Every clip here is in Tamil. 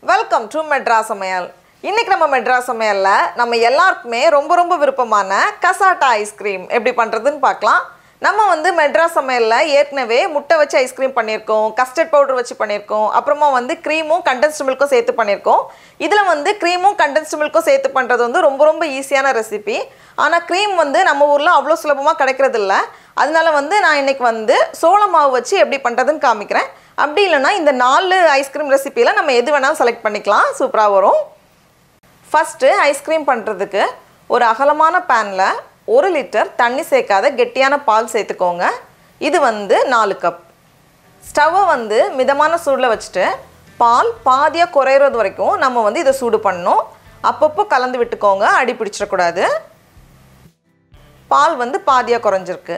வெல்கம் டு மெட்ரா சமையல் இன்னைக்கு நம்ம மெட்ரா சமையலில் நம்ம எல்லாருக்குமே ரொம்ப ரொம்ப விருப்பமான கசாட்டா ஐஸ்கிரீம் எப்படி பண்ணுறதுன்னு பார்க்கலாம் நம்ம வந்து மெட்ரா சமையலில் ஏற்கனவே முட்டை வச்சு ஐஸ்கிரீம் பண்ணியிருக்கோம் கஸ்டர்ட் பவுடர் வச்சு பண்ணியிருக்கோம் அப்புறமா வந்து க்ரீமும் கண்டென்ஸ்டு மில்க்கும் சேர்த்து பண்ணியிருக்கோம் இதில் வந்து க்ரீமும் கண்டென்ஸ்டு மில்க்கும் சேர்த்து பண்ணுறது வந்து ரொம்ப ரொம்ப ஈஸியான ரெசிபி ஆனால் க்ரீம் வந்து நம்ம ஊரில் அவ்வளோ சுலபமாக கிடைக்கிறது இல்ல அதனால வந்து நான் இன்னைக்கு வந்து சோள மாவு வச்சு எப்படி பண்ணுறதுன்னு காமிக்கிறேன் அப்படி இல்லைன்னா இந்த நாலு ஐஸ்கிரீம் ரெசிப்பியில் நம்ம எது வேணாலும் செலக்ட் பண்ணிக்கலாம் சூப்பராக வரும் ஃபஸ்ட்டு ஐஸ்கிரீம் பண்ணுறதுக்கு ஒரு அகலமான பேனில் ஒரு லிட்டர் தண்ணி சேர்க்காத கெட்டியான பால் சேர்த்துக்கோங்க இது வந்து நாலு கப் ஸ்டவ்வை வந்து மிதமான சூடில் வச்சுட்டு பால் பாதியாக குறையிறது வரைக்கும் நம்ம வந்து இதை சூடு பண்ணணும் அப்பப்போ கலந்து விட்டுக்கோங்க அடி பிடிச்சிடக்கூடாது பால் வந்து பாதியாக குறைஞ்சிருக்கு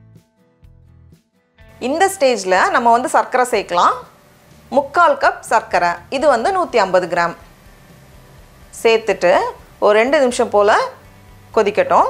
இந்த ஸ்டேஜில் நம்ம வந்து சர்க்கரை சேர்க்கலாம் முக்கால் கப் சர்க்கரை இது வந்து நூற்றி ஐம்பது கிராம் சேர்த்துட்டு ஒரு ரெண்டு நிமிஷம் போல் கொதிக்கட்டும்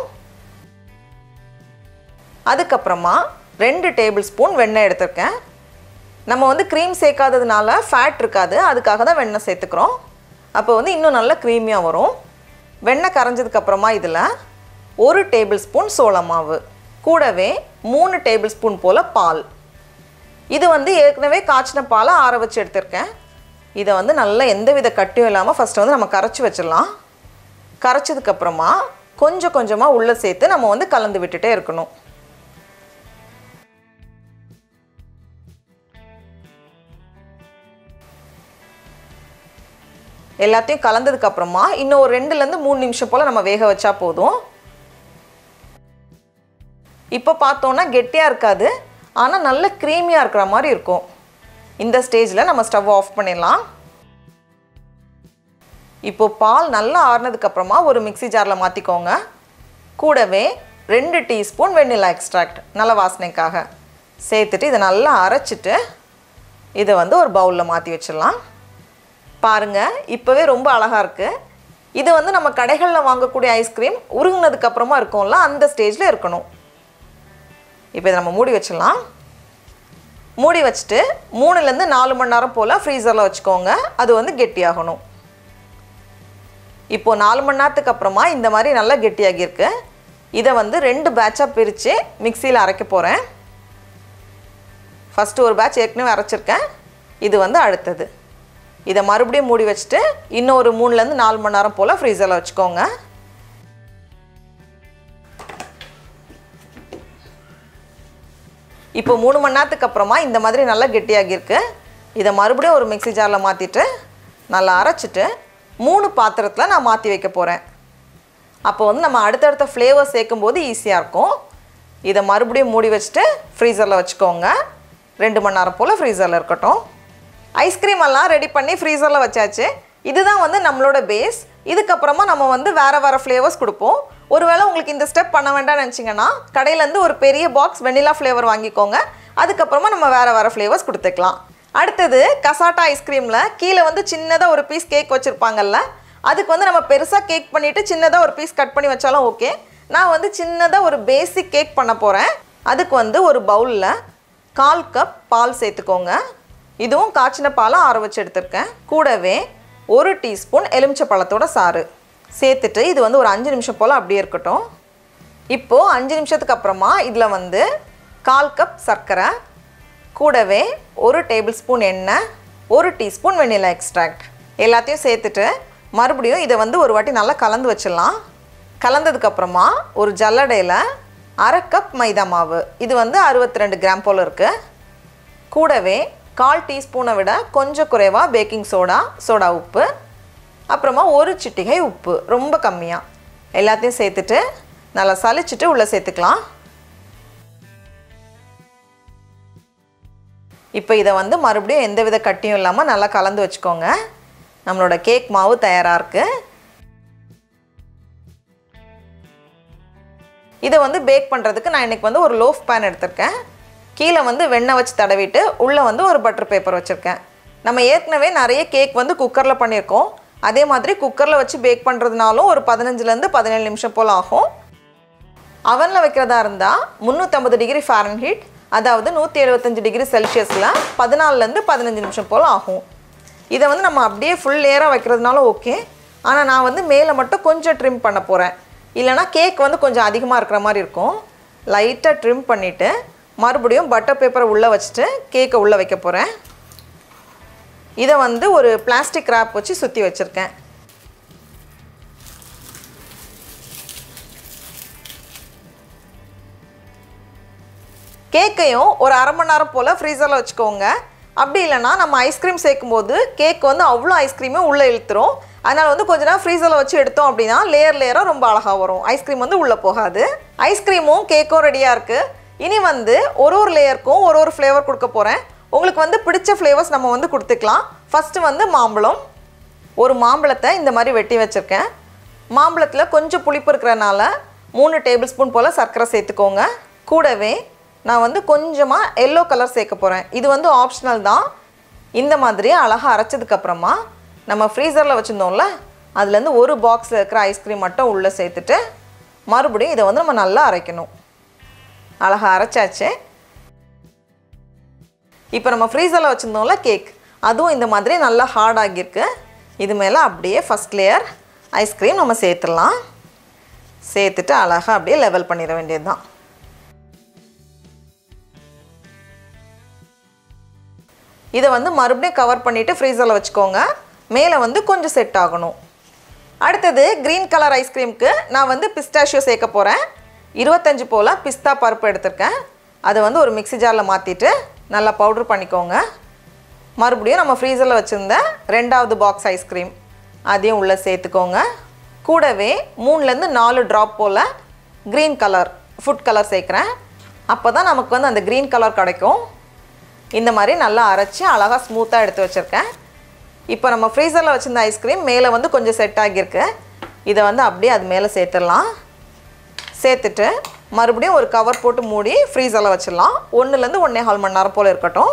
அதுக்கப்புறமா ரெண்டு டேபிள் ஸ்பூன் வெண்ணெய் எடுத்திருக்கேன் நம்ம வந்து க்ரீம் சேர்க்காததுனால ஃபேட் இருக்காது அதுக்காக தான் வெண்ணெய் சேர்த்துக்கிறோம் அப்போ வந்து இன்னும் நல்லா க்ரீமியாக வரும் வெண்ணெய் கரைஞ்சதுக்கப்புறமா இதில் ஒரு டேபிள் ஸ்பூன் சோள மாவு கூடவே மூணு டேபிள் ஸ்பூன் போல் பால் இது வந்து ஏற்கனவே காய்ச்சின பாலை ஆற வச்சு எடுத்திருக்கேன் இதை வந்து நல்லா எந்தவித கட்டியும் இல்லாமல் ஃபஸ்ட்டு வந்து நம்ம கரைச்சி வச்சிடலாம் கரைச்சதுக்கப்புறமா கொஞ்சம் கொஞ்சமாக உள்ளே சேர்த்து நம்ம வந்து கலந்து விட்டுட்டே இருக்கணும் எல்லாத்தையும் கலந்ததுக்கப்புறமா இன்னும் ஒரு ரெண்டுலேருந்து மூணு நிமிஷம் போல் நம்ம வேக வச்சா போதும் இப்போ பார்த்தோன்னா கெட்டியாக இருக்காது ஆனால் நல்ல க்ரீமியாக இருக்கிற மாதிரி இருக்கும் இந்த ஸ்டேஜில் நம்ம ஸ்டவ் ஆஃப் பண்ணிடலாம் இப்போ பால் நல்லா ஆறுனதுக்கப்புறமா ஒரு மிக்ஸி ஜாரில் மாற்றிக்கோங்க கூடவே ரெண்டு டீஸ்பூன் வெண்ணிலா எக்ஸ்ட்ராக்ட் நல்ல வாசனைக்காக சேர்த்துட்டு இதை நல்லா அரைச்சிட்டு இதை வந்து ஒரு பவுலில் மாற்றி வச்சிடலாம் பாருங்கள் இப்போவே ரொம்ப அழகாக இருக்குது இது வந்து நம்ம கடைகளில் வாங்கக்கூடிய ஐஸ்கிரீம் உருகுனதுக்கப்புறமா இருக்கும்ல அந்த ஸ்டேஜில் இருக்கணும் இப்போ இதை நம்ம மூடி வச்சிடலாம் மூடி வச்சுட்டு மூணுலேருந்து நாலு மணி நேரம் போல் ஃப்ரீசரில் வச்சுக்கோங்க அது வந்து கெட்டியாகணும் இப்போது நாலு மணி நேரத்துக்கு அப்புறமா இந்த மாதிரி நல்லா கெட்டியாகியிருக்கு இதை வந்து ரெண்டு பேட்சாக பிரித்து மிக்சியில் அரைக்க போகிறேன் ஃபஸ்ட்டு ஒரு பேட்ச் ஏற்கனவே அரைச்சிருக்கேன் இது வந்து அடுத்தது இதை மறுபடியும் மூடி வச்சுட்டு இன்னும் ஒரு மூணுலேருந்து நாலு மணி நேரம் போல் ஃப்ரீசரில் வச்சுக்கோங்க இப்போ மூணு மணி நேரத்துக்கு அப்புறமா இந்த மாதிரி நல்லா கெட்டியாகியிருக்கு இதை மறுபடியும் ஒரு மிக்ஸி ஜாரில் மாற்றிட்டு நல்லா அரைச்சிட்டு மூணு பாத்திரத்தில் நான் மாற்றி வைக்க போகிறேன் அப்போ வந்து நம்ம அடுத்தடுத்த ஃப்ளேவர் சேர்க்கும்போது ஈஸியாக இருக்கும் இதை மறுபடியும் மூடி வச்சுட்டு ஃப்ரீசரில் வச்சுக்கோங்க ரெண்டு மணி நேரம் போல் ஃப்ரீசரில் இருக்கட்டும் ஐஸ்கிரீம் எல்லாம் ரெடி பண்ணி ஃப்ரீசரில் வச்சாச்சு இதுதான் வந்து நம்மளோட பேஸ் இதுக்கப்புறமா நம்ம வந்து வேறு வேறு ஃப்ளேவர்ஸ் கொடுப்போம் ஒருவேளை உங்களுக்கு இந்த ஸ்டெப் பண்ண வேண்டாம்னு நினச்சிங்கன்னா கடையிலேருந்து ஒரு பெரிய பாக்ஸ் வெண்ணிலா ஃப்ளேவர் வாங்கிக்கோங்க அதுக்கப்புறமா நம்ம வேறு வேறு ஃப்ளேவர்ஸ் கொடுத்துக்கலாம் அடுத்தது கசாட்டா ஐஸ்கிரீமில் கீழே வந்து சின்னதாக ஒரு பீஸ் கேக் வச்சுருப்பாங்கல்ல அதுக்கு வந்து நம்ம பெருசாக கேக் பண்ணிவிட்டு சின்னதாக ஒரு பீஸ் கட் பண்ணி வச்சாலும் ஓகே நான் வந்து சின்னதாக ஒரு பேசிக் கேக் பண்ண போகிறேன் அதுக்கு வந்து ஒரு பவுலில் கால் கப் பால் சேர்த்துக்கோங்க இதுவும் காய்ச்சின பாலை ஆற வச்சு எடுத்திருக்கேன் கூடவே ஒரு டீஸ்பூன் எலுமிச்சை பழத்தோட சாறு சேர்த்துட்டு இது வந்து ஒரு அஞ்சு நிமிஷம் போல் அப்படியே இருக்கட்டும் இப்போது அஞ்சு நிமிஷத்துக்கு அப்புறமா இதில் வந்து கால் கப் சர்க்கரை கூடவே ஒரு டேபிள் ஸ்பூன் எண்ணெய் ஒரு டீஸ்பூன் வெண்ணிலா எக்ஸ்ட்ராக்ட் எல்லாத்தையும் சேர்த்துட்டு மறுபடியும் இதை வந்து ஒரு வாட்டி நல்லா கலந்து வச்சிடலாம் கலந்ததுக்கப்புறமா ஒரு ஜல்லடையில் அரை கப் மைதா மாவு இது வந்து அறுபத்தி ரெண்டு கிராம் போல் இருக்குது கூடவே கால் டீஸ்பூனை விட கொஞ்சம் குறைவாக பேக்கிங் சோடா சோடா உப்பு அப்புறமா ஒரு சிட்டிகை உப்பு ரொம்ப கம்மியாக எல்லாத்தையும் சேர்த்துட்டு நல்லா சலிச்சிட்டு உள்ளே சேர்த்துக்கலாம் இப்போ இதை வந்து மறுபடியும் எந்தவித கட்டியும் இல்லாமல் நல்லா கலந்து வச்சுக்கோங்க நம்மளோட கேக் மாவு தயாராக இருக்குது இதை வந்து பேக் பண்ணுறதுக்கு நான் இன்றைக்கி வந்து ஒரு லோஃப் பேன் எடுத்திருக்கேன் கீழே வந்து வெண்ணெய் வச்சு தடவிட்டு உள்ளே வந்து ஒரு பட்டர் பேப்பர் வச்சுருக்கேன் நம்ம ஏற்கனவே நிறைய கேக் வந்து குக்கரில் பண்ணியிருக்கோம் அதே மாதிரி குக்கரில் வச்சு பேக் பண்ணுறதுனாலும் ஒரு பதினஞ்சுலேருந்து பதினேழு நிமிஷம் போல் ஆகும் அவனில் வைக்கிறதா இருந்தால் முந்நூற்றம்பது டிகிரி ஃபாரன்ஹீட் அதாவது நூற்றி எழுபத்தஞ்சு டிகிரி செல்சியஸில் பதினாலுலேருந்து பதினஞ்சு நிமிஷம் போல் ஆகும் இதை வந்து நம்ம அப்படியே ஃபுல் லேயராக வைக்கிறதுனாலும் ஓகே ஆனால் நான் வந்து மேலே மட்டும் கொஞ்சம் ட்ரிம் பண்ண போகிறேன் இல்லைனா கேக் வந்து கொஞ்சம் அதிகமாக இருக்கிற மாதிரி இருக்கும் லைட்டாக ட்ரிம் பண்ணிவிட்டு மறுபடியும் பட்டர் பேப்பரை உள்ளே வச்சுட்டு கேக்கை உள்ளே வைக்க போகிறேன் இதை வந்து ஒரு பிளாஸ்டிக் ரேப் வச்சு சுற்றி வச்சுருக்கேன் கேக்கையும் ஒரு அரை மணி நேரம் போல் ஃப்ரீசரில் வச்சுக்கோங்க அப்படி இல்லைன்னா நம்ம ஐஸ்கிரீம் சேர்க்கும்போது கேக் வந்து அவ்வளோ ஐஸ்கிரீமே உள்ளே இழுத்துரும் அதனால் வந்து கொஞ்ச நேரம் ஃப்ரீசரில் வச்சு எடுத்தோம் அப்படின்னா லேயர் லேயராக ரொம்ப அழகாக வரும் ஐஸ்கிரீம் வந்து உள்ளே போகாது ஐஸ்கிரீமும் கேக்கும் ரெடியாக இருக்குது இனி வந்து ஒரு ஒரு லேயருக்கும் ஒரு ஒரு ஃப்ளேவர் கொடுக்க போகிறேன் உங்களுக்கு வந்து பிடிச்ச ஃப்ளேவர்ஸ் நம்ம வந்து கொடுத்துக்கலாம் ஃபஸ்ட்டு வந்து மாம்பழம் ஒரு மாம்பழத்தை இந்த மாதிரி வெட்டி வச்சுருக்கேன் மாம்பழத்தில் கொஞ்சம் புளிப்பு இருக்கிறனால மூணு டேபிள் ஸ்பூன் போல் சர்க்கரை சேர்த்துக்கோங்க கூடவே நான் வந்து கொஞ்சமாக எல்லோ கலர் சேர்க்க போகிறேன் இது வந்து ஆப்ஷனல் தான் இந்த மாதிரி அழகாக அரைச்சதுக்கப்புறமா நம்ம ஃப்ரீசரில் வச்சுருந்தோம்ல அதுலேருந்து ஒரு பாக்ஸில் இருக்கிற ஐஸ்கிரீம் மட்டும் உள்ளே சேர்த்துட்டு மறுபடியும் இதை வந்து நம்ம நல்லா அரைக்கணும் அழகாக அரைச்சாச்சு இப்போ நம்ம ஃப்ரீசரில் வச்சுருந்தோம்ல கேக் அதுவும் இந்த மாதிரி நல்லா ஹார்ட் ஆகியிருக்கு இது மேலே அப்படியே ஃபஸ்ட் லேயர் ஐஸ்கிரீம் நம்ம சேர்த்துடலாம் சேர்த்துட்டு அழகாக அப்படியே லெவல் பண்ணிட வேண்டியது தான் இதை வந்து மறுபடியும் கவர் பண்ணிவிட்டு ஃப்ரீசரில் வச்சுக்கோங்க மேலே வந்து கொஞ்சம் செட் ஆகணும் அடுத்தது க்ரீன் கலர் ஐஸ்கிரீமுக்கு நான் வந்து பிஸ்டாஷியோ சேர்க்க போகிறேன் இருபத்தஞ்சு போல் பிஸ்தா பருப்பு எடுத்திருக்கேன் அதை வந்து ஒரு மிக்ஸி ஜாரில் மாற்றிட்டு நல்லா பவுட்ரு பண்ணிக்கோங்க மறுபடியும் நம்ம ஃப்ரீசரில் வச்சுருந்த ரெண்டாவது பாக்ஸ் ஐஸ்கிரீம் அதையும் உள்ளே சேர்த்துக்கோங்க கூடவே மூணுலேருந்து நாலு ட்ராப் போல் க்ரீன் கலர் ஃபுட் கலர் சேர்க்குறேன் அப்போ தான் நமக்கு வந்து அந்த க்ரீன் கலர் கிடைக்கும் இந்த மாதிரி நல்லா அரைச்சி அழகாக ஸ்மூத்தாக எடுத்து வச்சுருக்கேன் இப்போ நம்ம ஃப்ரீசரில் வச்சுருந்த ஐஸ்கிரீம் மேலே வந்து கொஞ்சம் செட் ஆகியிருக்கு இதை வந்து அப்படியே அது மேலே சேர்த்துடலாம் சேர்த்துட்டு மறுபடியும் ஒரு கவர் போட்டு மூடி ஃப்ரீசரில் வச்சிடலாம் ஒன்றுலேருந்து ஒன்றே கால் மணி நேரம் போல் இருக்கட்டும்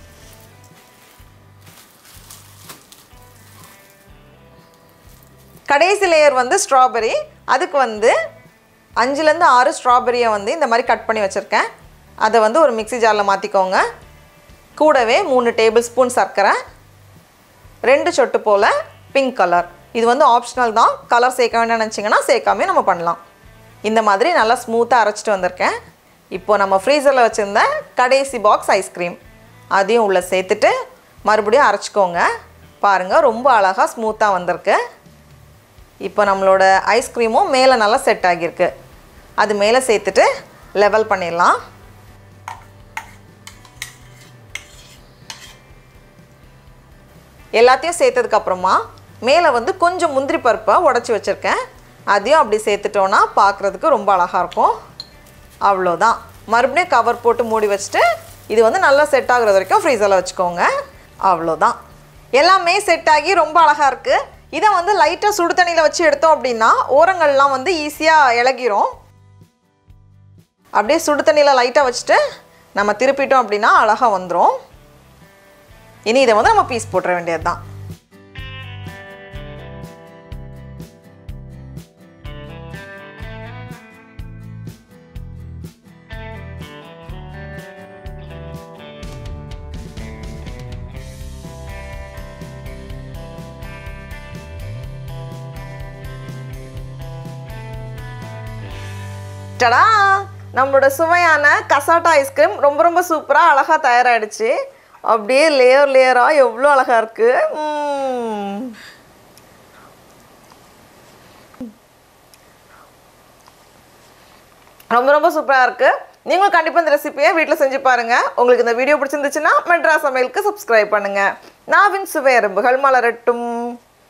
கடைசி லேயர் வந்து ஸ்ட்ராபெரி அதுக்கு வந்து அஞ்சுலேருந்து ஆறு ஸ்ட்ராபெரியை வந்து இந்த மாதிரி கட் பண்ணி வச்சுருக்கேன் அதை வந்து ஒரு மிக்ஸி ஜாரில் மாற்றிக்கோங்க கூடவே மூணு டேபிள் ஸ்பூன் சர்க்கரை ரெண்டு சொட்டு போல் பிங்க் கலர் இது வந்து ஆப்ஷனல் தான் கலர் சேர்க்க வேண்டாம்னு நினச்சிங்கன்னா சேர்க்காமே நம்ம பண்ணலாம் இந்த மாதிரி நல்லா ஸ்மூத்தாக அரைச்சிட்டு வந்திருக்கேன் இப்போ நம்ம ஃப்ரீசரில் வச்சுருந்த கடைசி பாக்ஸ் ஐஸ்கிரீம் அதையும் உள்ளே சேர்த்துட்டு மறுபடியும் அரைச்சிக்கோங்க பாருங்கள் ரொம்ப அழகாக ஸ்மூத்தாக வந்திருக்கு இப்போ நம்மளோட ஐஸ்கிரீமும் மேலே நல்லா செட் ஆகியிருக்கு அது மேலே சேர்த்துட்டு லெவல் பண்ணிடலாம் எல்லாத்தையும் சேர்த்ததுக்கப்புறமா மேலே வந்து கொஞ்சம் முந்திரி பருப்பை உடச்சி வச்சுருக்கேன் அதையும் அப்படி சேர்த்துட்டோன்னா பார்க்குறதுக்கு ரொம்ப அழகாக இருக்கும் அவ்வளோதான் மறுபடியும் கவர் போட்டு மூடி வச்சுட்டு இது வந்து நல்லா செட் ஆகுறது வரைக்கும் ஃப்ரீசரில் வச்சுக்கோங்க அவ்வளோதான் எல்லாமே செட் ஆகி ரொம்ப அழகாக இருக்குது இதை வந்து லைட்டாக சுடு தண்ணியில் வச்சு எடுத்தோம் அப்படின்னா ஓரங்கள்லாம் வந்து ஈஸியாக இலகிரும் அப்படியே சுடு தண்ணியில் லைட்டாக வச்சுட்டு நம்ம திருப்பிட்டோம் அப்படின்னா அழகாக வந்துடும் இனி இதை வந்து நம்ம பீஸ் போட்டுற வேண்டியது தான் டடா நம்மளோட சுவையான கசாட்டா ஐஸ்கிரீம் ரொம்ப ரொம்ப சூப்பராக அழகாக தயாராகிடுச்சு அப்படியே லேயர் லேயராக எவ்வளோ அழகாக இருக்குது ரொம்ப ரொம்ப சூப்பராக இருக்குது நீங்களும் கண்டிப்பாக இந்த ரெசிபியை வீட்டில் செஞ்சு பாருங்கள் உங்களுக்கு இந்த வீடியோ பிடிச்சிருந்துச்சுன்னா மெட்ரா சமையலுக்கு சப்ஸ்கிரைப் பண்ணுங்கள் நாவின் சுவை எறும்புகள் மலரட்டும்